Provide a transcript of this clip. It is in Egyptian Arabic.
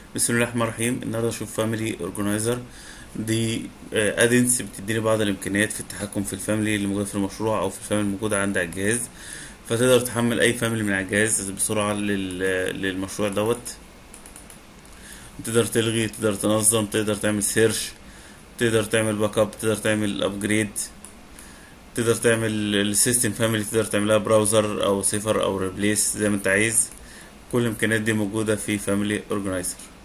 بسم الله الرحمن الرحيم النهارده اشوف فاميلي اورجنايزر دي ادنس بتديني بعض الامكانيات في التحكم في الفاميلي اللي موجوده في المشروع او في الفاميلي الموجوده عندي على الجهاز فتقدر تحمل اي فاميلي من على الجهاز بسرعه لل- للمشروع دوت تقدر تلغي تقدر تنظم تقدر تعمل سيرش تقدر تعمل باك اب تقدر تعمل ابجريد تقدر تعمل السيستم فاميلي تقدر تعملها براوزر او صفر او ريبليس زي ما انت عايز كل الامكانيات دي موجوده في فاميلي اورجنايزر